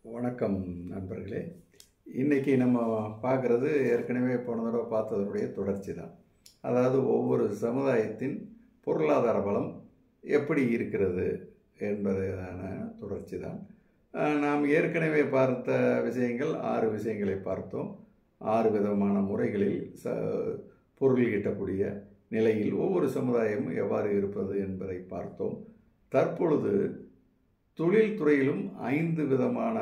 வணக்கம் நண்பர்களே இன்றைக்கி நம்ம பார்க்குறது ஏற்கனவே போன தடவை பார்த்ததனுடைய தொடர்ச்சி தான் அதாவது ஒவ்வொரு சமுதாயத்தின் பொருளாதார பலம் எப்படி இருக்கிறது என்பதான தொடர்ச்சி தான் அஹ், நாம் ஏற்கனவே பார்த்த விஷயங்கள் ஆறு விஷயங்களை பார்த்தோம் ஆறு விதமான முறைகளில் ச பொருள் ஈட்டக்கூடிய நிலையில் ஒவ்வொரு சமுதாயமும் எவ்வாறு இருப்பது என்பதை பார்த்தோம் தற்பொழுது தொழில்துறையிலும் ஐந்து விதமான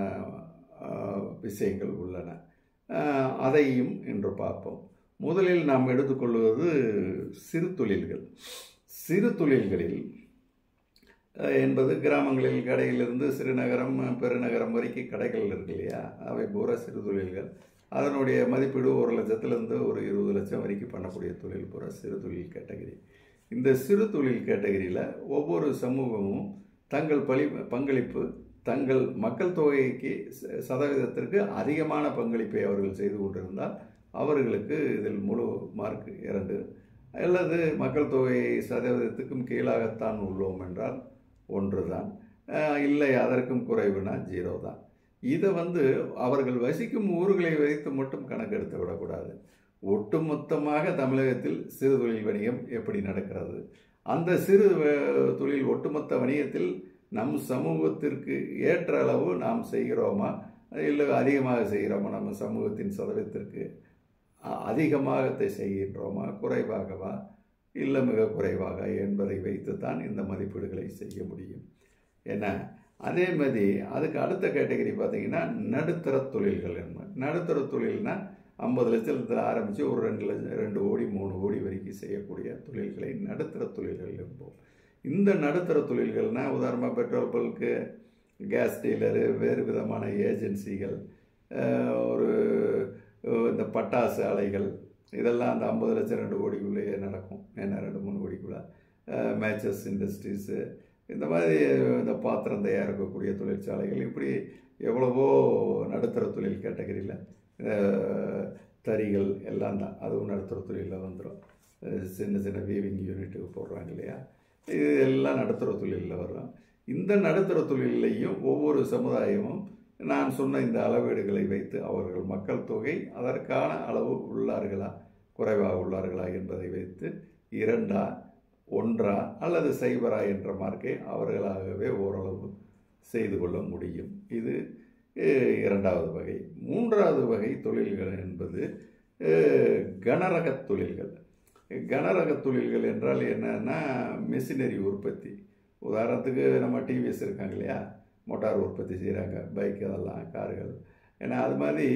ஆஹ், விஷயங்கள் உள்ளன ஆஹ், அதையும் இன்று பார்ப்போம் முதலில் நாம் எடுத்துக்கொள்வது சிறு தொழில்கள் சிறு தொழில்களில் ஆஹ், என்பது கிராமங்களில் கடையிலிருந்து சிறுநகரம் பெருநகரம் வரைக்கும் கடைகள் இருக்கு இல்லையா அவை பூரா சிறு தொழில்கள் அதனுடைய மதிப்பீடு ஒரு லட்சத்திலிருந்து ஒரு இருபது லட்சம் வரைக்கும் பண்ணக்கூடிய தொழில் பூரா சிறு தொழில் கேட்டகரி இந்த சிறு தொழில் கேட்டகரியில் ஒவ்வொரு சமூகமும் தங்கள் பலி பங்களிப்பு தங்கள் மக்கள் தொகைக்கு ச- சதவீதத்திற்கு அதிகமான பங்களிப்பை அவர்கள் செய்து கொண்டிருந்தால் அவர்களுக்கு இதில் முழு மார்க் இரண்டு அல்லது மக்கள் தொகை சதவீதத்துக்கும் கீழாகத்தான் உள்ளோம் என்றால் ஒன்று தான் அஹ் இல்லை அதற்கும் குறைவுனா ஜீரோ தான் இதை வந்து அவர்கள் வசிக்கும் ஊர்களை வைத்து மட்டும் கணக்கெடுத்து விடக்கூடாது ஒட்டுமொத்தமாக தமிழகத்தில் சிறு தொழில் வணிகம் எப்படி நடக்கிறது அந்த சிறு வ- தொழில் ஒட்டுமொத்த வணிகத்தில் நம் சமூகத்திற்கு ஏற்ற அளவு நாம் செய்கிறோமா இல்லை அதிகமாக செய்கிறோமா நம்ம சமூகத்தின் சதவீதத்திற்கு அ- அதிகமாக அதை செய்கின்றோமா குறைவாகவா இல்லை மிக குறைவாக என்பதை வைத்து தான் இந்த மதிப்பீடுகளை செய்ய முடியும் ஏன்னா அதே மாதிரி அதுக்கு அடுத்த கேட்டகரி பார்த்தீங்கன்னா நடுத்தர தொழில்கள் என்ன நடுத்தர தொழில்னா ஐம்பது லட்சத்தில் ஆரம்பித்து ஒரு ரெண்டு லட்சம் ரெண்டு கோடி மூணு கோடி வரைக்கும் செய்யக்கூடிய தொழில்களை நடுத்தர தொழில்கள் என்போம் இந்த நடுத்தர தொழில்கள்னால் உதாரணமாக பெட்ரோல் பல்க்கு கேஸ் டீலரு வேறு விதமான ஏஜென்சிகள் அஹ், ஒரு அஹ், இந்த பட்டாசு ஆலைகள் இதெல்லாம் அந்த ஐம்பது லட்சம் ரெண்டு கோடிக்குள்ளேயே நடக்கும் ஏன்னா ரெண்டு மூணு கோடிக்குள்ளே மேட்சஸ் இண்டஸ்ட்ரீஸு இந்த மாதிரி இந்த பாத்திரம் தயாரிக்கக்கூடிய தொழிற்சாலைகள் இப்படி எவ்வளவோ நடுத்தர தொழில் கேட்டகரியில் தறிகள் எல்லாம் தான் அதுவும் நடுத்தர தொழிலில் வந்துடும் சின்ன சின்ன வீவிங் யூனிட்டுக்கு போடுறாங்க இல்லையா இது எல்லாம் நடுத்தர தொழிலில் வரும் இந்த நடுத்தர தொழிலையும் ஒவ்வொரு சமுதாயமும் நான் சொன்ன இந்த அளவீடுகளை வைத்து அவர்கள் மக்கள் தொகை அதற்கான அளவு உள்ளார்களா குறைவாக உள்ளார்களா என்பதை வைத்து இரண்டா ஒன்றா அல்லது சைபரா என்ற மார்க்கை அவர்களாகவே ஓரளவு செய்து கொள்ள முடியும் இது அஹ், இரண்டாவது வகை மூன்றாவது வகை தொழில்கள் என்பது அஹ், கனரக தொழில்கள் கனரக தொழில்கள் என்றால் என்னன்னா மிஷினரி உற்பத்தி உதாரணத்துக்கு நம்ம டிவிஎஸ் இருக்காங்க இல்லையா மோட்டார் உற்பத்தி செய்கிறாங்க பைக் அதெல்லாம் கார்கள் ஏன்னா அது மாதிரி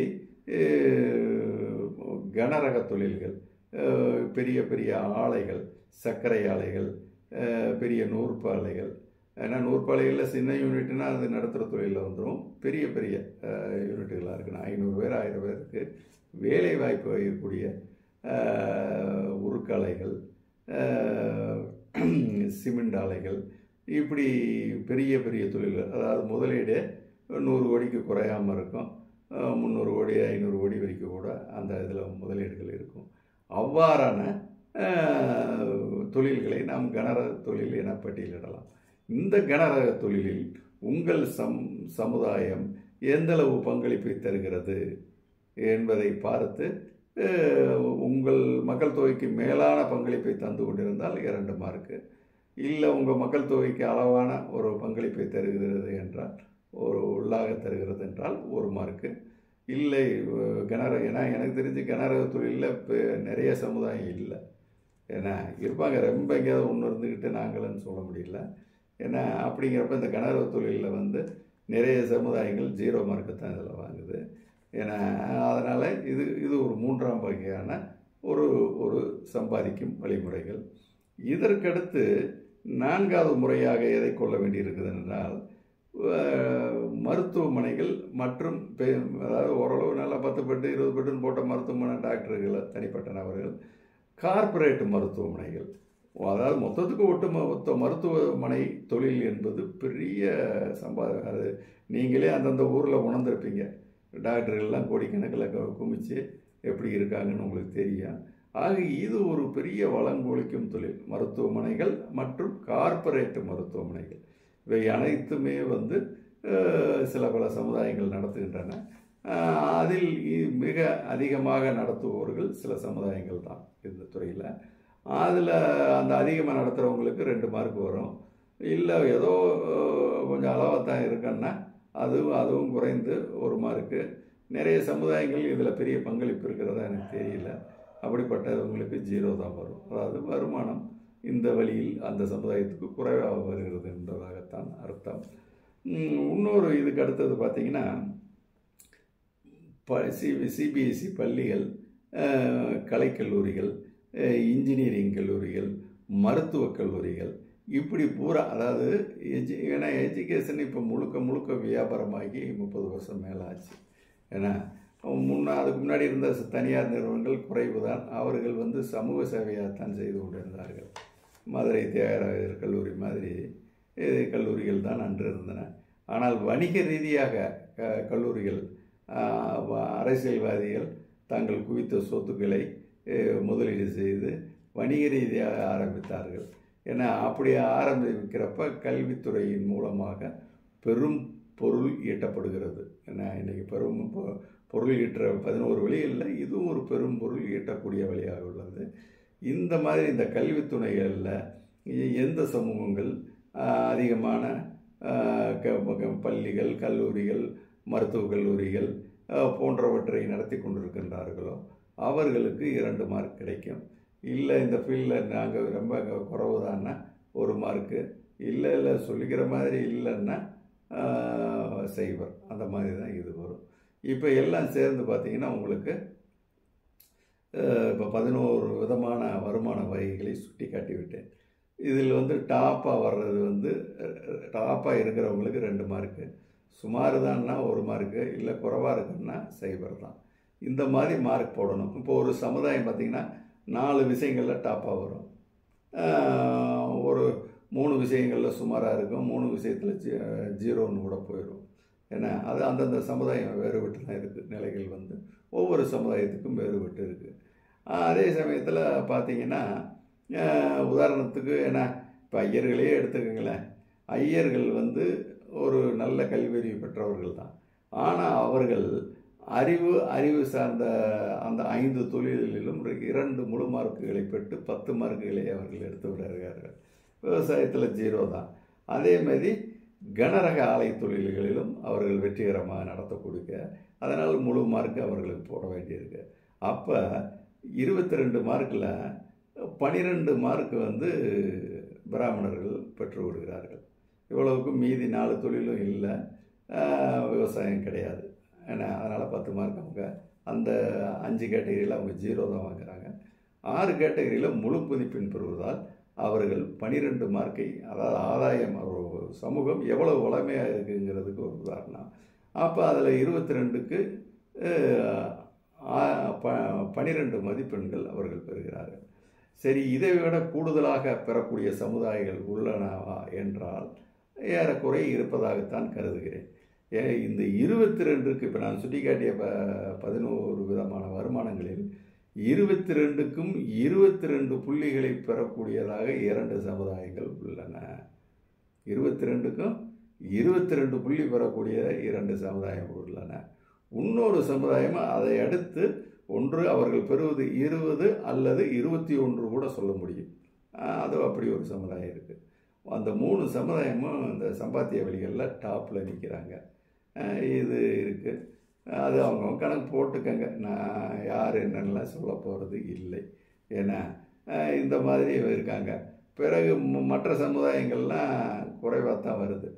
அஹ், கனரக தொழில்கள் அஹ், பெரிய பெரிய ஆலைகள் சர்க்கரை ஆலைகள் அஹ், பெரிய நூற்பாலைகள் ஏன்னா நூற்பாலைகளில் சின்ன யூனிட்னா அது நடத்துகிற தொழிலில் வந்துடும் பெரிய பெரிய யூனிட்டுகளாக இருக்குன்னா ஐநூறு பேர் ஆயிரம் பேருக்கு வேலை வாய்ப்பு வழங்கக்கூடிய அஹ், உருக்காலைகள் அஹ், சிமெண்ட் ஆலைகள் இப்படி பெரிய பெரிய தொழில்கள் அதாவது முதலீடு நூறு கோடிக்கு குறையாமல் இருக்கும் அஹ், முந்நூறு கோடி ஐநூறு கோடி வரைக்கும் கூட அந்த இதில் முதலீடுகள் இருக்கும் அவ்வாறான அஹ், தொழில்களை நாம் கனரக தொழில் என பட்டியலிடலாம் இந்த கனரக தொழிலில் உங்கள் சம் சமுதாயம் எந்தளவு பங்களிப்பை தருகிறது என்பதை பார்த்து அஹ், உங்கள் மக்கள் தொகைக்கு மேலான பங்களிப்பை தந்து கொண்டிருந்தால் இரண்டு மார்க்கு இல்லை உங்கள் மக்கள் தொகைக்கு அளவான ஒரு பங்களிப்பை தருகிறது என்றால் ஒரு உள்ளாக தருகிறது என்றால் ஒரு மார்க்கு இல்லை அஹ், கனரக ஏன்னா எனக்கு தெரிஞ்சு கனரக தொழிலில் இப்போ நிறைய சமுதாயம் இல்லை ஏன்னா இருப்பாங்க ரொம்ப எங்கேயாவது ஒன்று இருந்துக்கிட்டு நாங்களும் சொல்ல முடியல ஏன்னா அப்படிங்கிறப்ப இந்த கனரக தொழிலில் வந்து நிறைய சமுதாயங்கள் ஜீரோ மார்க்கு தான் இதில் வாங்குது ஏன்னா அதனால் இது இது ஒரு மூன்றாம் வகையான ஒரு ஒரு சம்பாதிக்கும் வழிமுறைகள் இதற்கடுத்து நான்காவது முறையாக எதை கொள்ள வேண்டியிருக்குது என்றால் அஹ், மருத்துவமனைகள் மற்றும் பெ- அதாவது ஓரளவு நல்லா பத்து பெட்டு இருபது பெட்டுன்னு போட்ட மருத்துவமனை டாக்டர்கள் தனிப்பட்ட நபர்கள் கார்ப்பரேட் மருத்துவமனைகள் அதாவது மொத்தத்துக்கு ஒட்டு மொத்த மருத்துவமனை தொழில் என்பது பெரிய சம்பா அது நீங்களே அந்தந்த ஊரில் உணர்ந்திருப்பீங்க டாக்டர்கள்லாம் கோடிக்கணக்கில் கு- குமிச்சு எப்படி இருக்காங்கன்னு உங்களுக்கு தெரியும் ஆக இது ஒரு பெரிய வளங்கொழிக்கும் தொழில் மருத்துவமனைகள் மற்றும் கார்ப்பரேட் மருத்துவமனைகள் இவை அனைத்துமே வந்து அஹ், சில பல சமுதாயங்கள் நடத்துகின்றன அஹ், அதில் இ- மிக அதிகமாக நடத்துபவர்கள் சில சமுதாயங்கள் தான் இந்த துறையில் அதில் அந்த அதிகமாக நடத்துகிறவங்களுக்கு ரெண்டு மார்க் வரும் இல்லை ஏதோ அஹ், கொஞ்சம் அளவாக தான் இருக்குன்னா அதுவும் அதுவும் குறைந்து ஒரு மார்க்கு நிறைய சமுதாயங்கள் இதில் பெரிய பங்களிப்பு இருக்கிறதா எனக்கு தெரியல அப்படிப்பட்டவங்களுக்கு ஜீரோ தான் வரும் அதாவது வருமானம் இந்த வழியில் அந்த சமுதாயத்துக்கு குறைவாக வருகிறது என்பதாகத்தான் அர்த்தம் உம், இன்னொரு இதுக்கு அடுத்தது பார்த்தீங்கன்னா ப சி சிபிஎஸ்சி பள்ளிகள் அஹ், கலைக்கல்லூரிகள் அஹ், இன்ஜினியரிங் கல்லூரிகள் மருத்துவக் கல்லூரிகள் இப்படி பூரா அதாவது எஜு ஏன்னா எஜுகேஷன் இப்போ முழுக்க முழுக்க வியாபாரமாகி முப்பது வருஷம் மேலே ஆச்சு ஏன்னா முன்னா அதுக்கு முன்னாடி இருந்த ச- தனியார் நிறுவனங்கள் குறைவு தான் அவர்கள் வந்து சமூக சேவையாகத்தான் செய்து கொண்டிருந்தார்கள் மதுரை தியாகராஜர் கல்லூரி மாதிரி இது கல்லூரிகள் தான் அன்று இருந்தன ஆனால் வணிக ரீதியாக க- கல்லூரிகள் ஆஹ், வ- அரசியல்வாதிகள் தாங்கள் குவித்த சொத்துக்களை அஹ், முதலீடு செய்து வணிக ரீதியாக ஆரம்பித்தார்கள் ஏன்னா அப்படி ஆரம்பிக்கிறப்ப கல்வித்துறையின் மூலமாக பெரும் பொருள் ஈட்டப்படுகிறது ஏன்னா இன்னைக்கு பெரும் பொ- பொருள் ஈட்டுற பதினோரு வழிகளில் இதுவும் ஒரு பெரும் பொருள் ஈட்டக்கூடிய வழியாக உள்ளது இந்த மாதிரி இந்த கல்வித்துறைகளில் எந்த சமூகங்கள் ஆஹ், அதிகமான ஆஹ், க- க- பள்ளிகள் கல்லூரிகள் மருத்துவக் கல்லூரிகள் ஆஹ், போன்றவற்றை நடத்தி கொண்டிருக்கின்றார்களோ அவர்களுக்கு இரண்டு மார்க் கிடைக்கும் இல்லை இந்த ஃபீல்டில் நாங்கள் ரொம்ப குறவு தான்னா ஒரு மார்க்கு இல்லை இல்லை சொல்லிக்கிற மாதிரி இல்லைன்னா ஆஹ், சைபர் அந்த மாதிரி தான் இது வரும் இப்போ எல்லாம் சேர்ந்து பார்த்தீங்கன்னா உங்களுக்கு இப்போ பதினோரு விதமான வருமான வகைகளை சுட்டி காட்டிவிட்டேன் இதில் வந்து டாப்பாக வர்றது வந்து டாப்பாக இருக்கிறவங்களுக்கு ரெண்டு மார்க்கு சுமார் தான்னா ஒரு மார்க்கு இல்லை குறைவாக இருக்குன்னா சைபர் தான் இந்த மாதிரி மார்க் போடணும் இப்போ ஒரு சமுதாயம் பார்த்திங்கன்னா நாலு விஷயங்களில் டாப்பாக வரும் ஆஹ் ஒரு மூணு விஷயங்களில் சுமாராக இருக்கும் மூணு விஷயத்தில் ஜீ ஜீரோன்னு கூட போயிடும் ஏன்னா அது அந்தந்த சமுதாயம் வேறுபட்டு தான் இருக்குது நிலைகள் வந்து ஒவ்வொரு சமுதாயத்துக்கும் வேறுபட்டு இருக்குது அதே சமயத்தில் பார்த்தீங்கன்னா ஆஹ் உதாரணத்துக்கு ஏன்னா இப்போ ஐயர்களே எடுத்துக்கோங்களேன் ஐயர்கள் வந்து ஒரு நல்ல கல்வியறிவு பெற்றவர்கள் தான் ஆனால் அவர்கள் அறிவு அறிவு சார்ந்த அந்த ஐந்து தொழில்களிலும் இரண்டு முழு மார்க்குகளை பெற்று பத்து மார்க்குகளை அவர்கள் எடுத்து வருகிறார்கள் விவசாயத்தில் ஜீரோ தான் அதே மாதிரி கனரக ஆலை தொழில்களிலும் அவர்கள் வெற்றிகரமாக நடத்தக்கூடிய அதனால் முழு மார்க்கு அவர்களுக்கு போட வேண்டியிருக்கு அப்போ இருபத்தி ரெண்டு மார்க்கில் பனிரெண்டு மார்க் வந்து பிராமணர்கள் பெற்று விடுகிறார்கள் இவ்வளவுக்கு மீதி நாலு தொழிலும் இல்லை ஆஹ் விவசாயம் கிடையாது ஏன்னா அதனால் பத்து மார்க் அவங்க அந்த அஞ்சு கேட்டகரியில் அவங்க ஜீரோ தான் வாங்குறாங்க ஆறு கேட்டகரியில் முழு மதிப்பெண் பெறுவதால் அவர்கள் பனிரெண்டு மார்க்கை அதாவது ஆதாயம் ஒரு சமூகம் எவ்வளவு வளமையாக இருக்குங்கிறதுக்கு ஒரு உதாரணம் அப்போ அதில் இருபத்தி ரெண்டுக்கு பனிரெண்டு மதிப்பெண்கள் அவர்கள் பெறுகிறார்கள் சரி இதை விட கூடுதலாக பெறக்கூடிய சமுதாயங்கள் உள்ளனவா என்றால் ஏறக்குறை இருப்பதாகத்தான் கருதுகிறேன் ஏ இந்த இருபத்தி ரெண்டுக்கு இப்போ நான் சுட்டிக்காட்டிய ப பதினோரு விதமான வருமானங்களில் இருபத்தி ரெண்டுக்கும் இருபத்தி ரெண்டு புள்ளிகளை பெறக்கூடியதாக இரண்டு சமுதாயங்கள் உள்ளன இருபத்தி ரெண்டுக்கும் இருபத்தி ரெண்டு புள்ளி பெறக்கூடிய இரண்டு சமுதாயம் உள்ளன இன்னொரு சமுதாயம் அதை அடுத்து ஒன்று அவர்கள் பெறுவது இருபது அல்லது இருபத்தி ஒன்று கூட சொல்ல முடியும் அது அப்படி ஒரு சமுதாயம் இருக்குது அந்த மூணு சமுதாயமும் இந்த சம்பாத்திய வழிகளில் டாப்பில் நிற்கிறாங்க இது இருக்குது அது அவங்க கணக்கு போட்டுக்கங்க நான் யார் என்னென்னலாம் சொல்ல போகிறது இல்லை ஏன்னா இந்த மாதிரி இருக்காங்க பிறகு மற்ற சமுதாயங்கள்லாம் குறைவாக தான் வருது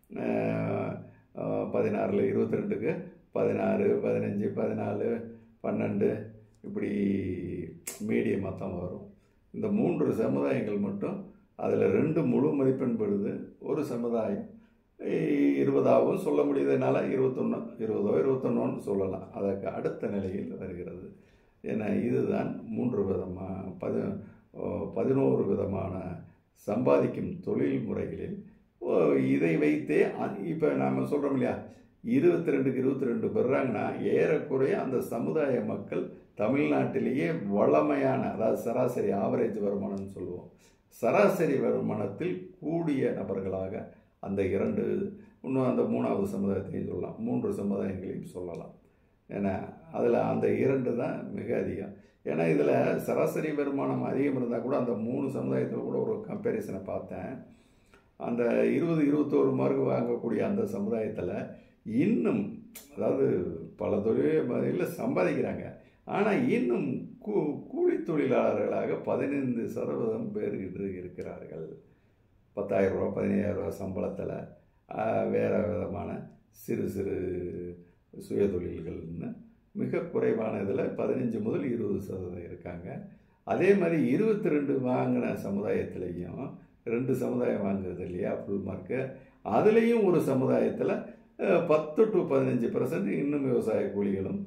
பதினாறில் இருபத்தி ரெண்டுக்கு பதினாறு பதினஞ்சு பதினாலு பன்னெண்டு இப்படி மீடியமாக தான் வரும் இந்த மூன்று சமுதாயங்கள் மட்டும் அதில் ரெண்டு முழு மதிப்பெண் பெறுது ஒரு சமுதாயம் இருபதாகவும் சொல்ல முடியாதனால இருபத்தொன்று இருபதோ இருபத்தொன்னோன்னு சொல்லலாம் அதற்கு அடுத்த நிலையில் வருகிறது ஏன்னா இதுதான் மூன்று விதமாக பதி பதினோரு விதமான சம்பாதிக்கும் தொழில் முறைகளில் இதை வைத்தே இப்போ நாம் சொல்கிறோம் இல்லையா இருபத்தி ரெண்டுக்கு இருபத்தி ரெண்டு பெறாங்கன்னா ஏறக்குறைய அந்த சமுதாய மக்கள் தமிழ்நாட்டிலேயே வளமையான அதாவது சராசரி ஆவரேஜ் வருமானம்னு சொல்லுவோம் சராசரி வருமானத்தில் கூடிய நபர்களாக அந்த இரண்டு இன்னும் அந்த மூணாவது சமுதாயத்தையும் சொல்லலாம் மூன்று சமுதாயங்களையும் சொல்லலாம் ஏன்னா அதில் அந்த இரண்டு தான் மிக அதிகம் ஏன்னா இதில் சராசரி வருமானம் அதிகம் இருந்தால் கூட அந்த மூணு சமுதாயத்தில் கூட ஒரு கம்பேரிசனை பார்த்தேன் அந்த இருபது இருபத்தோரு மார்க் வாங்கக்கூடிய அந்த சமுதாயத்தில் இன்னும் அதாவது பல தொழில் சம்பாதிக்கிறாங்க ஆனால் இன்னும் கூ கூலி தொழிலாளர்களாக பதினைந்து சதவீதம் பேர் இன்று இருக்கிறார்கள் பத்தாயிரம் ரூபா பதினையாயிரம் ரூபா சம்பளத்தில் வேறு விதமான சிறு சிறு சுய தொழில்கள்னு மிக குறைவான இதில் பதினஞ்சு முதல் இருபது சதவீதம் இருக்காங்க அதே மாதிரி இருபத்தி ரெண்டு வாங்கின சமுதாயத்திலையும் ரெண்டு சமுதாயம் வாங்குறது இல்லையா ஃபுல் மார்க்கு அதுலேயும் ஒரு சமுதாயத்தில் பத்து டு பதினஞ்சு பர்சன்ட் இன்னும் விவசாய கூலிகளும்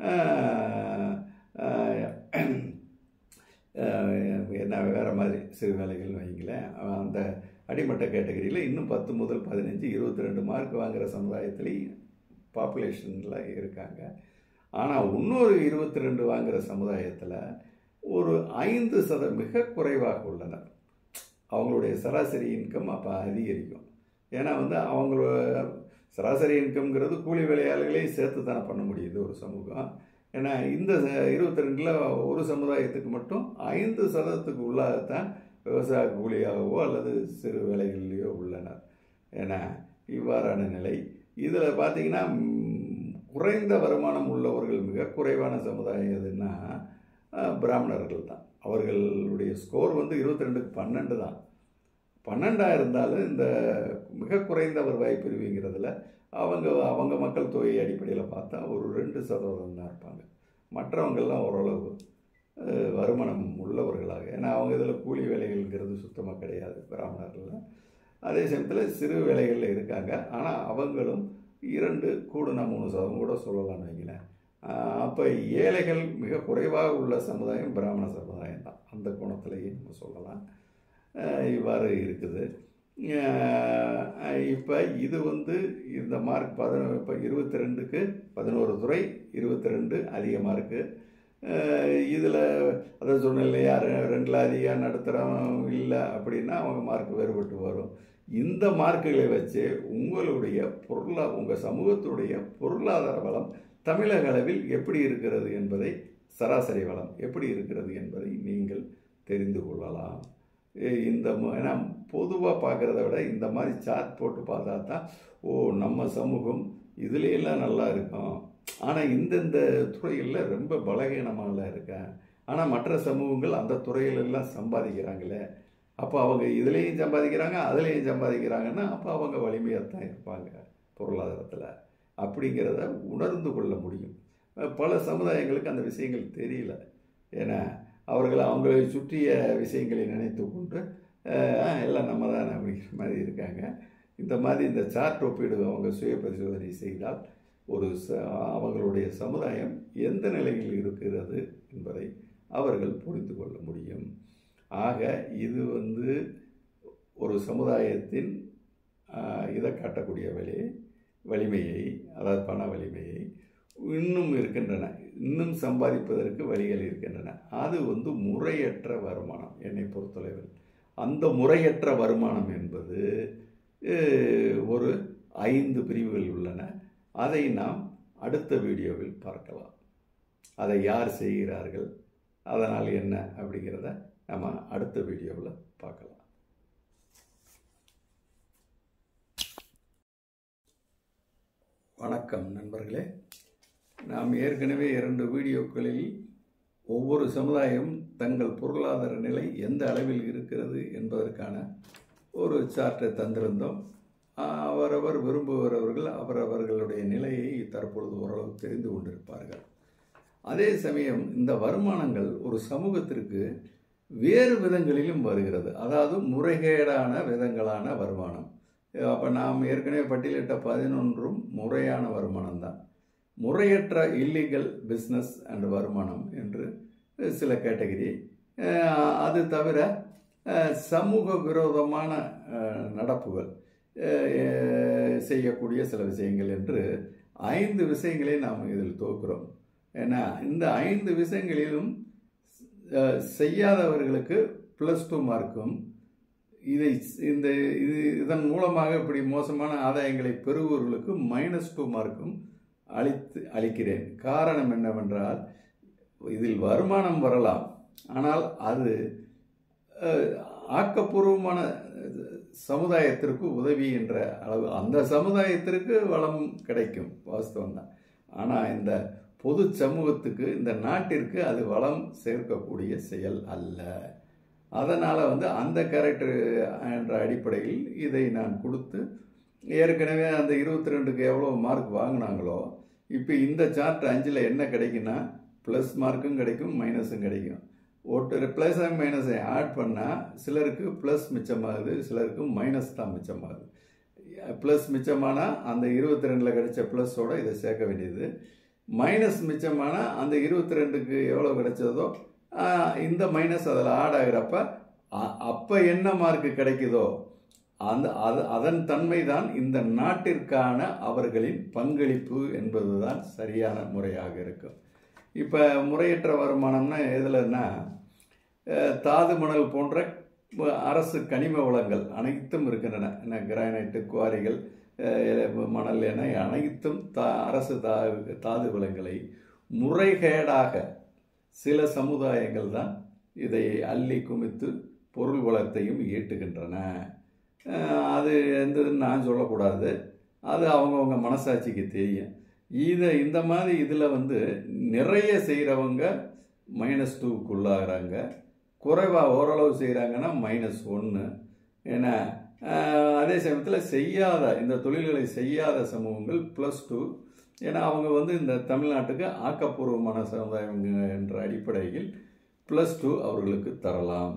என்ன வேறு மாதிரி சிறு வேலைகள்னு வைங்களேன் அந்த அடிமட்ட கேட்டகரியில் இன்னும் பத்து முதல் பதினஞ்சு இருபத்தி ரெண்டு மார்க் வாங்குகிற சமுதாயத்துலேயும் பாப்புலேஷனில் இருக்காங்க ஆனால் இன்னொரு இருபத்தி ரெண்டு வாங்குகிற சமுதாயத்தில் ஒரு ஐந்து சத மிக குறைவாக உள்ளனர் அவங்களுடைய சராசரி இன்கம் அப்போ அதிகரிக்கும் ஏன்னா வந்து அவங்களோட சராசரி இன்கம்ங்கிறது கூலி வேலையாளர்களையும் சேர்த்து தானே பண்ண முடியுது ஒரு சமூகம் ஏன்னா இந்த இருபத்தி ரெண்டில் ஒரு சமுதாயத்துக்கு மட்டும் ஐந்து சதத்துக்கு உள்ளாகத்தான் விவசாய கூலியாகவோ அல்லது சிறு வேலைகள்லையோ உள்ளனர் ஏன்னா இவ்வாறான நிலை இதில் பார்த்தீங்கன்னா குறைந்த வருமானம் உள்ளவர்கள் மிக குறைவான சமுதாயம் எதுன்னா பிராமணர்கள் தான் அவர்களுடைய ஸ்கோர் வந்து இருபத்தி ரெண்டுக்கு பன்னெண்டு தான் பன்னெண்டாக இருந்தாலும் இந்த மிக குறைந்த வருவாய் பிரிவுங்கிறதுல அவங்க அவங்க மக்கள் தொகை அடிப்படையில் பார்த்தா ஒரு ரெண்டு சதவீதம் தான் இருப்பாங்க மற்றவங்கள்லாம் ஓரளவு வருமானம் உள்ளவர்களாக ஏன்னா அவங்க இதில் கூலி வேலைகள்ங்கிறது சுத்தமாக கிடையாது பிராமணர்கள் அதே சமயத்தில் சிறு வேலைகளில் இருக்காங்க ஆனால் அவங்களும் இரண்டு கூடுனா மூணு சதவீதம் கூட சொல்லலாம்னு வைங்களேன் அப்போ ஏழைகள் மிக குறைவாக உள்ள சமுதாயம் பிராமண சமுதாயம் தான் அந்த கோணத்திலேயே நம்ம சொல்லலாம் இவ்வாறு இருக்குது இப்போ இது வந்து இந்த மார்க் பதினோ இப்போ இருபத்தி ரெண்டுக்கு பதினோரு துறை இருபத்தி ரெண்டு அதிக மார்க்கு இதில் அதை சொன்னேன் இல்லையா ரெண்டில் அதிகம் நடத்துகிறோம் இல்லை அப்படின்னா அவங்க மார்க் வேறுபட்டு வரும் இந்த மார்க்குகளை வச்சு உங்களுடைய பொருளா உங்கள் சமூகத்துடைய பொருளாதார வளம் தமிழக அளவில் எப்படி இருக்கிறது என்பதை சராசரி வளம் எப்படி இருக்கிறது என்பதை நீங்கள் தெரிந்து கொள்ளலாம் இந்த ஏன்னா பொதுவாக பார்க்குறத விட இந்த மாதிரி சார்ட் போட்டு பார்த்தா தான் ஓ நம்ம சமூகம் இதுலையெல்லாம் நல்லா இருக்கும் ஆனால் இந்தந்த துறைகளில் ரொம்ப பலகீனமாக இருக்கேன் ஆனால் மற்ற சமூகங்கள் அந்த துறையிலெல்லாம் சம்பாதிக்கிறாங்களே அப்போ அவங்க இதுலேயும் சம்பாதிக்கிறாங்க அதுலேயும் சம்பாதிக்கிறாங்கன்னா அப்போ அவங்க வலிமையாக தான் இருப்பாங்க பொருளாதாரத்தில் அப்படிங்கிறத உணர்ந்து கொள்ள முடியும் பல சமுதாயங்களுக்கு அந்த விஷயங்கள் தெரியல ஏன்னா அவர்கள் அவங்களை சுற்றிய விஷயங்களை நினைத்து கொண்டு எல்லாம் நம்ம தான் அப்படிங்கிற மாதிரி இருக்காங்க இந்த மாதிரி இந்த சார்ட் ஒப்பீடு அவங்க சுய பரிசோதனை செய்தால் ஒரு ச அவங்களுடைய சமுதாயம் எந்த நிலையில் இருக்கிறது என்பதை அவர்கள் புரிந்து கொள்ள முடியும் ஆக இது வந்து ஒரு சமுதாயத்தின் இதை காட்டக்கூடிய வழி வலிமையை அதாவது பண வலிமையை இன்னும் இருக்கின்றன இன்னும் சம்பாதிப்பதற்கு வழிகள் இருக்கின்றன அது வந்து முறையற்ற வருமானம் என்னை பொறுத்தளவில் அந்த முறையற்ற வருமானம் என்பது ஒரு ஐந்து பிரிவுகள் உள்ளன அதை நாம் அடுத்த வீடியோவில் பார்க்கலாம் அதை யார் செய்கிறார்கள் அதனால் என்ன அப்படிங்கிறத நம்ம அடுத்த வீடியோவில் பார்க்கலாம் வணக்கம் நண்பர்களே நாம் ஏற்கனவே இரண்டு வீடியோக்களில் ஒவ்வொரு சமுதாயம் தங்கள் பொருளாதார நிலை எந்த அளவில் இருக்கிறது என்பதற்கான ஒரு சார்ட்டை தந்திருந்தோம் அவரவர் விரும்புகிறவர்கள் அவரவர்களுடைய நிலையை தற்பொழுது ஓரளவு தெரிந்து கொண்டிருப்பார்கள் அதே சமயம் இந்த வருமானங்கள் ஒரு சமூகத்திற்கு வேறு விதங்களிலும் வருகிறது அதாவது முறைகேடான விதங்களான வருமானம் அப்போ நாம் ஏற்கனவே பட்டியலிட்ட பதினொன்றும் முறையான வருமானம் தான் முறையற்ற இல்லீகல் பிஸ்னஸ் அண்ட் வருமானம் என்று சில கேட்டகரி அது தவிர சமூக விரோதமான நடப்புகள் செய்யக்கூடிய சில விஷயங்கள் என்று ஐந்து விஷயங்களை நாம் இதில் தோக்குறோம் ஏன்னா இந்த ஐந்து விஷயங்களிலும் செய்யாதவர்களுக்கு ப்ளஸ் டூ மார்க்கும் இதை இந்த இது இதன் மூலமாக இப்படி மோசமான ஆதாயங்களை பெறுபவர்களுக்கு மைனஸ் டூ மார்க்கும் அளித்து அளிக்கிறேன் காரணம் என்னவென்றால் இதில் வருமானம் வரலாம் ஆனால் அது அஹ், ஆக்கப்பூர்வமான சமுதாயத்திற்கு உதவி என்ற அளவு அந்த சமுதாயத்திற்கு வளம் கிடைக்கும் வாஸ்தவம் தான் ஆனால் இந்த பொது சமூகத்துக்கு இந்த நாட்டிற்கு அது வளம் சேர்க்கக்கூடிய செயல் அல்ல அதனால் வந்து அந்த கேரக்டர் என்ற அடிப்படையில் இதை நான் கொடுத்து ஏற்கனவே அந்த இருபத்தி ரெண்டுக்கு எவ்வளோ மார்க் வாங்கினாங்களோ இப்போ இந்த சார்ட் அஞ்சில் என்ன கிடைக்குன்னா ப்ளஸ் மார்க்கும் கிடைக்கும் மைனஸும் கிடைக்கும் ஒட்டு ப்ளஸ் அண்ட் மைனஸை ஆட் பண்ணால் சிலருக்கு ப்ளஸ் மிச்சமாகுது சிலருக்கு மைனஸ் தான் மிச்சமாகுது ப்ளஸ் மிச்சமானால் அந்த இருபத்தி ரெண்டில் கிடைச்ச ப்ளஸோட இதை சேர்க்க வேண்டியது மைனஸ் மிச்சமானால் அந்த இருபத்தி ரெண்டுக்கு எவ்வளோ கிடைச்சதோ ஆஹ், இந்த மைனஸ் அதில் ஆட் ஆகிறப்ப அப்போ என்ன மார்க் கிடைக்குதோ அந்த அது அதன் தன்மை தான் இந்த நாட்டிற்கான அவர்களின் பங்களிப்பு என்பதுதான் சரியான முறையாக இருக்கும் இப்போ முறையற்ற வருமானம்னா எதுலன்னா அஹ், தாது மணல் போன்ற வ- அரசு கனிம வளங்கள் அனைத்தும் இருக்கின்றன என்ன கிரானைட்டு குவாரிகள் அஹ், மணல் என அனைத்தும் தா அரசு தா தாது வளங்களை முறைகேடாக சில சமுதாயங்கள் தான் இதை அள்ளி குமித்து பொருள் வளத்தையும் ஈட்டுகின்றன அஹ், அது எந்ததுன்னு நான் சொல்லக்கூடாது அது அவங்கவுங்க மனசாட்சிக்கு தெரியும் இதை இந்த மாதிரி இதில் வந்து நிறைய செய்கிறவங்க மைனஸ் டூக்குள்ளாகிறாங்க குறைவாக ஓரளவு செய்கிறாங்கன்னா மைனஸ் ஒன்று ஏன்னா ஆஹ், அதே சமயத்தில் செய்யாத இந்த தொழில்களை செய்யாத சமூகங்கள் ப்ளஸ் டூ ஏன்னா அவங்க வந்து இந்த தமிழ்நாட்டுக்கு ஆக்கப்பூர்வமான சமுதாயம் என்ற அடிப்படையில் ப்ளஸ் டூ அவர்களுக்கு தரலாம்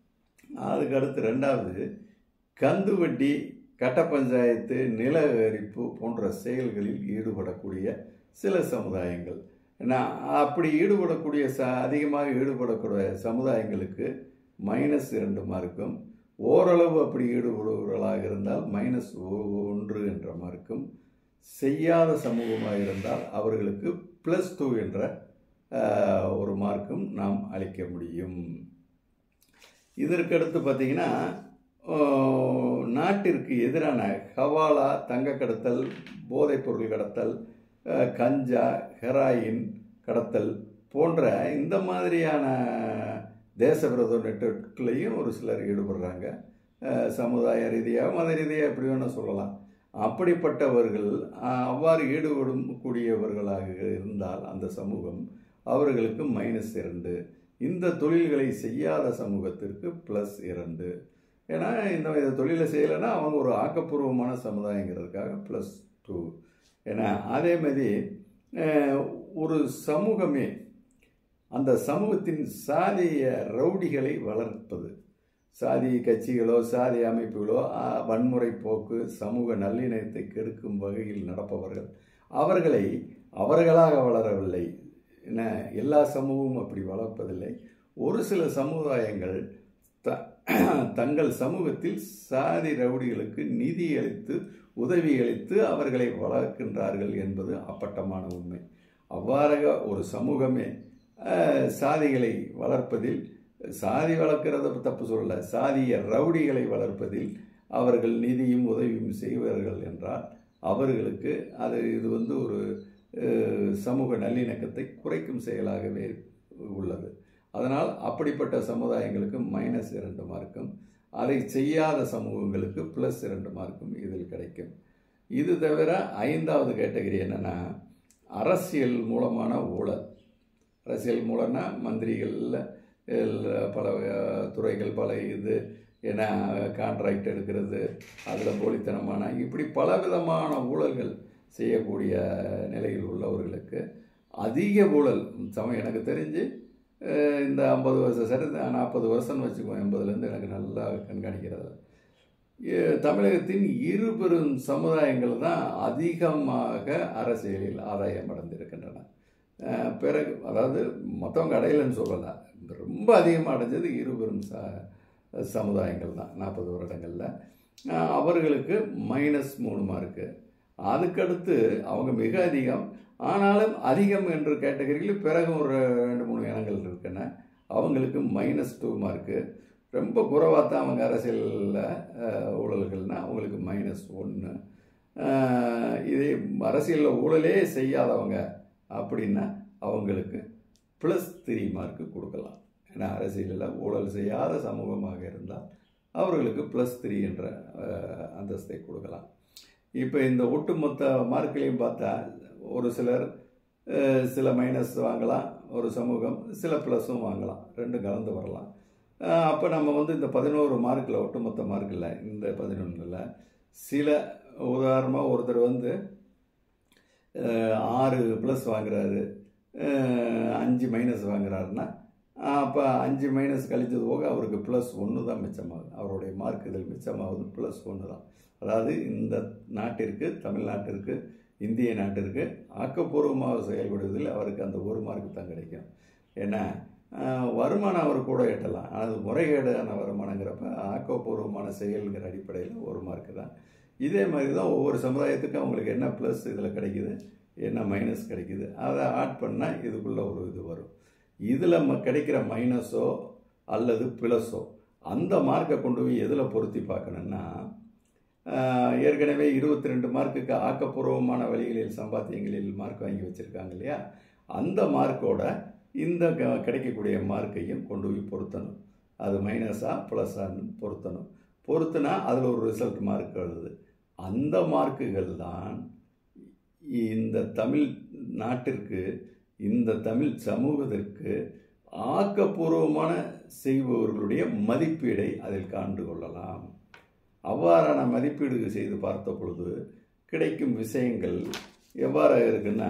அதுக்கு அடுத்து ரெண்டாவது கந்து வட்டி கட்ட பஞ்சாயத்து நில அரிப்பு போன்ற செயல்களில் ஈடுபடக்கூடிய சில சமுதாயங்கள் ஏன்னா அப்படி ஈடுபடக்கூடிய ச அதிகமாக ஈடுபடக்கூடிய சமுதாயங்களுக்கு மைனஸ் இரண்டு மார்க்கும் ஓரளவு அப்படி ஈடுபடுபவர்களாக இருந்தால் மைனஸ் ஒன்று என்ற மார்க்கும் செய்யாத சமூகமாக இருந்தால் அவர்களுக்கு ப்ளஸ் டூ என்ற ஆஹ், ஒரு மார்க்கும் நாம் அளிக்க முடியும் இதற்கடுத்து பார்த்தீங்கன்னா ஆஹ், நாட்டிற்கு எதிரான ஹவாலா தங்க கடத்தல் போதைப்பொருள் கடத்தல் ஆஹ், கஞ்சா ஹெராயின் கடத்தல் போன்ற இந்த மாதிரியான தேசவிரோத நெட்வொர்க்லையும் ஒரு சிலர் ஈடுபடுறாங்க ஆஹ், சமுதாய ரீதியாக மத ரீதியாக எப்படி வேணால் சொல்லலாம் அப்படிப்பட்டவர்கள் ஆஹ், அவ்வாறு ஈடுபடும் கூடியவர்களாக இருந்தால் அந்த சமூகம் அவர்களுக்கு மைனஸ் இரண்டு இந்த தொழில்களை செய்யாத சமூகத்திற்கு ப்ளஸ் இரண்டு ஏன்னா இந்த இந்த தொழிலை செய்யலைன்னா அவங்க ஒரு ஆக்கப்பூர்வமான சமுதாயங்கிறதுக்காக ப்ளஸ் டூ ஏன்னா அதே மாதிரி அஹ், ஒரு சமூகமே அந்த சமூகத்தின் சாதிய ரவுடிகளை வளர்ப்பது சாதி கட்சிகளோ சாதி அமைப்புகளோ ஆ, வன்முறை போக்கு சமூக நல்லிணத்தை கெடுக்கும் வகையில் நடப்பவர்கள் அவர்களை அவர்களாக வளரவில்லை என்ன எல்லா சமூகமும் அப்படி வளர்ப்பதில்லை ஒரு சில சமுதாயங்கள் த தங்கள் சமூகத்தில் சாதி ரவுடிகளுக்கு நிதி அளித்து உதவி அளித்து அவர்களை வளர்க்கின்றார்கள் என்பது அப்பட்டமான உண்மை அவ்வாறாக ஒரு சமூகமே அஹ், சாதிகளை வளர்ப்பதில் சாதி வளர்க்கிறத தப்பு சொல்லல சாதிய ரவுடிகளை வளர்ப்பதில் அவர்கள் நிதியும் உதவியும் செய்வார்கள் என்றால் அவர்களுக்கு அது இது வந்து ஒரு அஹ், சமூக நல்லிணக்கத்தை குறைக்கும் செயலாகவே உள்ளது அதனால் அப்படிப்பட்ட சமுதாயங்களுக்கு மைனஸ் இரண்டு மார்க்கும் அதை செய்யாத சமூகங்களுக்கு ப்ளஸ் இரண்டு மார்க்கும் இதில் கிடைக்கும் இது தவிர ஐந்தாவது கேட்டகரி என்னென்னா அரசியல் மூலமான ஊழல் அரசியல் மூலம்னா மந்திரிகளில் பல அஹ், துறைகள் பல இது ஏன்னா கான்ட்ராக்ட் எடுக்கிறது அதில் போலித்தனமான இப்படி பலவிதமான ஊழல்கள் செய்யக்கூடிய நிலையில் உள்ளவர்களுக்கு அதிக ஊழல் சமயம் எனக்கு தெரிஞ்சு அஹ், இந்த ஐம்பது வருஷம் சரி நாற்பது வருஷம்னு வச்சுக்குவோம் எண்பதுலேருந்து எனக்கு நல்லா கண்காணிக்கிறது எ- தமிழகத்தின் இரு பெரும் சமுதாயங்கள் தான் அதிகமாக அரசியலில் ஆதாயம் அடைந்திருக்கின்றன அஹ், பிறகு அதாவது மற்றவங்க அடையலைன்னு சொல்லலை ரொம்ப அதிகமாக அடைஞ்சது இரு பெரும் ச சமுதாயங்கள் தான் நாற்பது வருடங்களில் அஹ், அவர்களுக்கு மைனஸ் மூணு மார்க்கு அதுக்கடுத்து அவங்க மிக அதிகம் ஆனாலும் அதிகம் என்ற கேட்டகரியில் பிறகு ஒரு ரெண்டு மூணு இனங்கள் இருக்குன்னா அவங்களுக்கு மைனஸ் டூ மார்க்கு ரொம்ப குறைவாக தான் அவங்க அரசியலில் ஊழல்கள்னால் அவங்களுக்கு மைனஸ் ஒன்று இதே அரசியலில் ஊழலே செய்யாதவங்க அப்படின்னா அவங்களுக்கு ப்ளஸ் த்ரீ மார்க்கு கொடுக்கலாம் ஏன்னா அரசியலில் ஊழல் செய்யாத சமூகமாக இருந்தால் அவர்களுக்கு ப்ளஸ் த்ரீ என்ற அஹ், அந்தஸ்தை கொடுக்கலாம் இப்போ இந்த ஒட்டுமொத்த மார்க்கிலையும் பார்த்தா ஒரு சிலர் அஹ், சில மைனஸ் வாங்கலாம் ஒரு சமூகம் சில ப்ளஸ்ஸும் வாங்கலாம் ரெண்டும் கலந்து வரலாம் அப்போ நம்ம வந்து இந்த பதினோரு மார்க்கில் ஒட்டுமொத்த மார்க்கில் இந்த பதினொன்றில் சில உதாரணமாக ஒருத்தர் வந்து அஹ், ஆறு ப்ளஸ் வாங்குறாரு அஹ், அஞ்சு மைனஸ் வாங்குறாருன்னா அப்போ அஞ்சு மைனஸ் கழிச்சது போக அவருக்கு ப்ளஸ் ஒன்று தான் மிச்சமாகுது அவருடைய மார்க் இதில் மிச்சமாகுது ப்ளஸ் ஒன்று தான் அதாவது இந்த நாட்டிற்கு தமிழ்நாட்டிற்கு இந்திய நாட்டிற்கு ஆக்கப்பூர்வமாக செயல்படுவதில் அவருக்கு அந்த ஒரு மார்க் தான் கிடைக்கும் ஏன்னா ஆஹ், வருமானம் அவர் கூட எட்டலாம் அது முறைகேடான வருமானங்கிறப்ப ஆக்கப்பூர்வமான செயல்ங்கிற அடிப்படையில் ஒரு மார்க்கு தான் இதே மாதிரி தான் ஒவ்வொரு சமுதாயத்துக்கும் அவங்களுக்கு என்ன ப்ளஸ் இதில் கிடைக்குது என்ன மைனஸ் கிடைக்குது அதை ஆட் பண்ணால் இதுக்குள்ளே ஒரு இது வரும் இதில் ம கிடைக்கிற மைனஸோ அல்லது ப்ளஸோ அந்த மார்க்கை கொண்டு போய் எதில் பொருத்தி பார்க்கணுன்னா ஆஹ், ஏற்கனவே இருபத்தி ரெண்டு மார்க்குக்கு ஆக்கப்பூர்வமான வழிகளில் சம்பாத்தியங்களில் மார்க் வாங்கி வச்சுருக்காங்க இல்லையா அந்த மார்க்கோட இந்த க- கிடைக்கக்கூடிய மார்க்கையும் கொண்டு போய் பொருத்தணும் அது மைனஸாக ப்ளஸ்ஸான்னு பொருத்தணும் பொருத்துனா அதில் ஒரு ரிசல்ட் மார்க் வருது அந்த மார்க்குகள் தான் இந்த தமிழ் நாட்டிற்கு இந்த தமிழ் சமூகத்திற்கு ஆக்கப்பூர்வமான செய்பவர்களுடைய மதிப்பீடை அதில் காண்டு கொள்ளலாம் அவ்வாறான மதிப்பீடு செய்து பார்த்த பொழுது கிடைக்கும் விஷயங்கள் எவ்வாறு இருக்குன்னா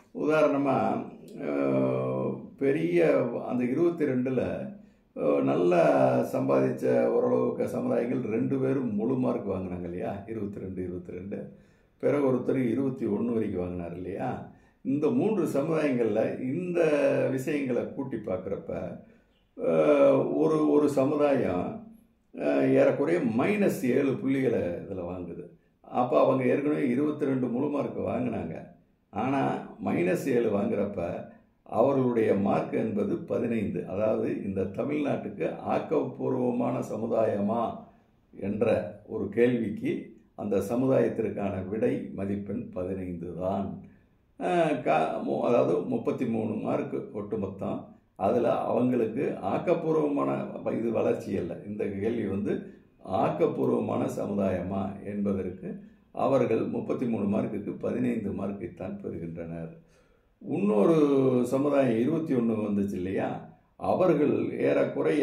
உதாரணமாக பெரிய அந்த இருபத்தி ரெண்டில் நல்ல சம்பாதிச்ச ஓரளவுக்கு சமுதாயங்கள் ரெண்டு பேரும் முழு மார்க் வாங்கினாங்க இல்லையா இருபத்தி ரெண்டு இருபத்தி ரெண்டு பிறகு ஒருத்தர் இருபத்தி ஒன்று வரைக்கும் வாங்கினார் இல்லையா இந்த மூன்று சமுதாயங்களில் இந்த விஷயங்களை கூட்டி பார்க்குறப்ப ஒரு ஒரு சமுதாயம் அஹ், ஏறக்குறைய மைனஸ் ஏழு புள்ளிகளை இதில் வாங்குது அப்போ அவங்க ஏற்கனவே இருபத்தி ரெண்டு முழு மார்க் வாங்கினாங்க ஆனால் மைனஸ் ஏழு வாங்குறப்ப அவர்களுடைய மார்க் என்பது பதினைந்து அதாவது இந்த தமிழ்நாட்டுக்கு ஆக்கப்பூர்வமான சமுதாயமா என்ற ஒரு கேள்விக்கு அந்த சமுதாயத்திற்கான விடை மதிப்பெண் பதினைந்து தான் அஹ் கா மு- அதாவது முப்பத்தி மூணு மார்க் ஒட்டுமொத்தம் அதில் அவங்களுக்கு ஆக்கப்பூர்வமான வ- இது வளர்ச்சி அல்ல இந்த கேள்வி வந்து ஆக்கப்பூர்வமான சமுதாயமா என்பதற்கு அவர்கள் முப்பத்தி மூணு மார்க்குக்கு பதினைந்து மார்க்கை தான் பெறுகின்றனர் இன்னொரு சமுதாயம் இருபத்தி ஒன்று வந்துச்சு இல்லையா அவர்கள் ஏறக்குறைய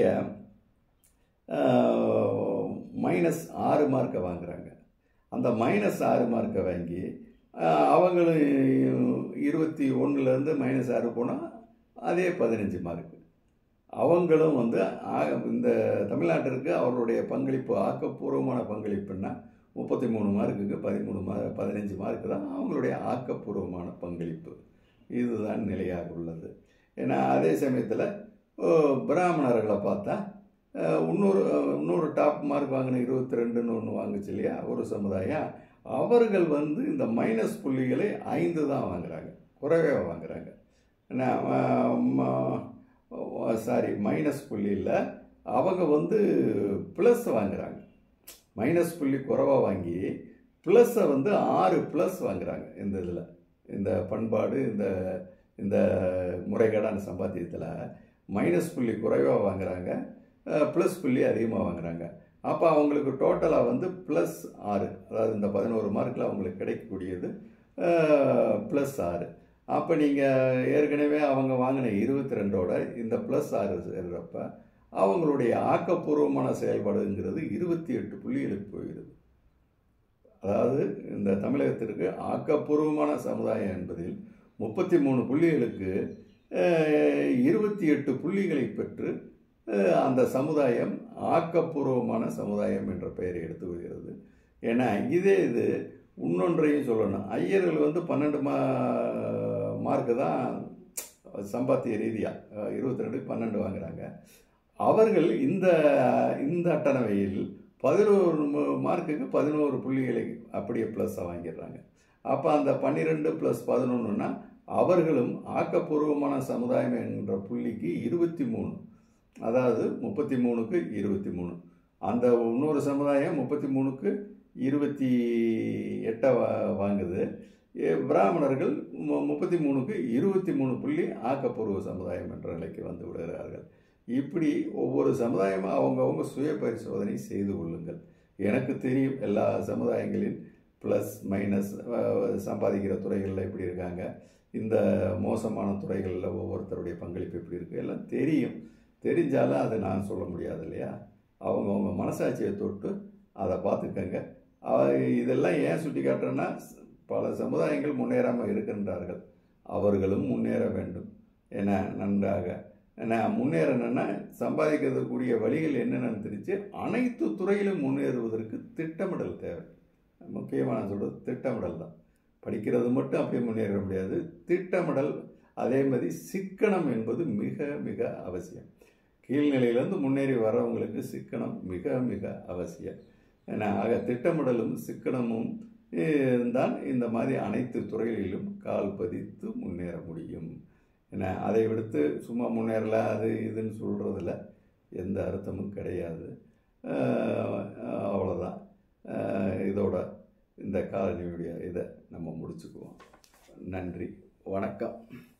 மைனஸ் ஆறு மார்க்கை வாங்குறாங்க அந்த மைனஸ் ஆறு மார்க்கை வாங்கி ஆஹ், அவங்களும் இருபத்தி ஒன்றுலேருந்து மைனஸ் ஆறு போனால் அதே பதினஞ்சு மார்க்கு அவங்களும் வந்து ஆ- இந்த தமிழ்நாட்டிற்கு அவர்களுடைய பங்களிப்பு ஆக்கப்பூர்வமான பங்களிப்புன்னா முப்பத்தி மூணு மார்க்குக்கு பதிமூணு மா பதினஞ்சு மார்க்கு தான் அவங்களுடைய ஆக்கப்பூர்வமான பங்களிப்பு இதுதான் நிலையாக உள்ளது ஏன்னா அதே சமயத்தில் பிராமணர்களை பார்த்தா அஹ், இன்னொரு அஹ், இன்னொரு டாப் மார்க் வாங்கின இருபத்தி ரெண்டுன்னு ஒன்று வாங்குச்சு இல்லையா ஒரு சமுதாயம் அவர்கள் வந்து இந்த மைனஸ் புள்ளிகளை ஐந்து தான் வாங்குறாங்க குறைவே வாங்குறாங்க சாரி மைனஸ் புள்ளியில் அவங்க வந்து ப்ளஸ் வாங்குறாங்க மைனஸ் புள்ளி குறைவாக வாங்கி ப்ளஸ்ஸை வந்து ஆறு ப்ளஸ் வாங்குறாங்க இந்த இதில் இந்த பண்பாடு இந்த இந்த முறைகேடான சம்பாத்தியத்தில் மைனஸ் புள்ளி குறைவாக வாங்குறாங்க ப்ளஸ் புள்ளி அதிகமாக வாங்குறாங்க அப்போ அவங்களுக்கு டோட்டலாக வந்து ப்ளஸ் ஆறு அதாவது இந்த பதினோரு மார்க்கில் அவங்களுக்கு கிடைக்கக்கூடியது ப்ளஸ் ஆறு அப்போ நீங்கள் ஏற்கனவே அவங்க வாங்கின இருபத்தி ரெண்டோட இந்த ப்ளஸ் ஆறு சேர்றப்ப அவங்களுடைய ஆக்கப்பூர்வமான செயல்பாடுங்கிறது இருபத்தி எட்டு புள்ளிகளுக்கு போயிடுது அதாவது இந்த தமிழகத்திற்கு ஆக்கப்பூர்வமான சமுதாயம் என்பதில் முப்பத்தி மூணு புள்ளிகளுக்கு அஹ், இருபத்தி எட்டு புள்ளிகளை பெற்று அஹ், அந்த சமுதாயம் ஆக்கப்பூர்வமான சமுதாயம் என்ற பெயரை எடுத்து வருகிறது ஏன்னா இதே இது இன்னொன்றையும் சொல்லணும் ஐயர்கள் வந்து பன்னெண்டு மா மார்க்கு தான் சம்பாத்திய ரீதியாக இருபத்தி ரெண்டுக்கு பன்னெண்டு வாங்குறாங்க அவர்கள் இந்த இந்த அட்டணவையில் பதினோரு மு- மார்க்குக்கு பதினோரு புள்ளிகளை அப்படியே ப்ளஸ்ஸாக வாங்கிடுறாங்க அப்போ அந்த பன்னிரெண்டு ப்ளஸ் பதினொன்றுனா அவர்களும் ஆக்கப்பூர்வமான சமுதாயம் என்ற புள்ளிக்கு இருபத்தி மூணு அதாவது முப்பத்தி மூணுக்கு இருபத்தி மூணு அந்த இன்னொரு சமுதாயம் முப்பத்தி மூணுக்கு இருபத்தி எட்டை வா வாங்குது ஏ, பிராமணர்கள் மு- முப்பத்தி மூணுக்கு இருபத்தி மூணு புள்ளி ஆக்கப்பூர்வ சமுதாயம் என்ற நிலைக்கு வந்து விடுகிறார்கள் இப்படி ஒவ்வொரு சமுதாயமும் அவங்கவங்க சுய பரிசோதனை செய்து கொள்ளுங்கள் எனக்கு தெரியும் எல்லா சமுதாயங்களின் ப்ளஸ் மைனஸ் சம்பாதிக்கிற துறைகளில் எப்படி இருக்காங்க இந்த மோசமான துறைகளில் ஒவ்வொருத்தருடைய பங்களிப்பு எப்படி இருக்குது எல்லாம் தெரியும் தெரிஞ்சாலும் அதை நான் சொல்ல முடியாது இல்லையா அவங்கவுங்க மனசாட்சியை தொட்டு அதை பார்த்துக்கங்க அவ- இதெல்லாம் ஏன் சுட்டி காட்டுறேன்னா பல சமுதாயங்கள் முன்னேறாமல் இருக்கின்றார்கள் அவர்களும் முன்னேற வேண்டும் என நன்றாக ஏன்னா முன்னேறணும்னா சம்பாதிக்கிறதுக்குரிய வழிகள் என்னென்னு தெரிஞ்சு அனைத்து துறையிலும் முன்னேறுவதற்கு திட்டமிடல் தேவை முக்கியமாக நான் சொல்கிறது திட்டமிடல் தான் படிக்கிறது மட்டும் அப்படியே முன்னேற முடியாது திட்டமிடல் அதே மாதிரி சிக்கனம் என்பது மிக மிக அவசியம் கீழ்நிலையிலேருந்து முன்னேறி வர்றவங்களுக்கு சிக்கனம் மிக மிக அவசியம் ஏன்னா ஆக திட்டமிடலும் சிக்கனமும் தான் இந்த மாதிரி அனைத்து துறைகளிலும் கால் பதித்து முன்னேற முடியும் ஏன்னா அதை விடுத்து சும்மா முன்னேறல அது இதுன்னு சொல்கிறதுல எந்த அர்த்தமும் கிடையாது ஆஹ் அவ்வளோதான் ஆஹ் இதோட இந்த காலனியுடைய இதை நம்ம முடிச்சுக்குவோம் நன்றி வணக்கம்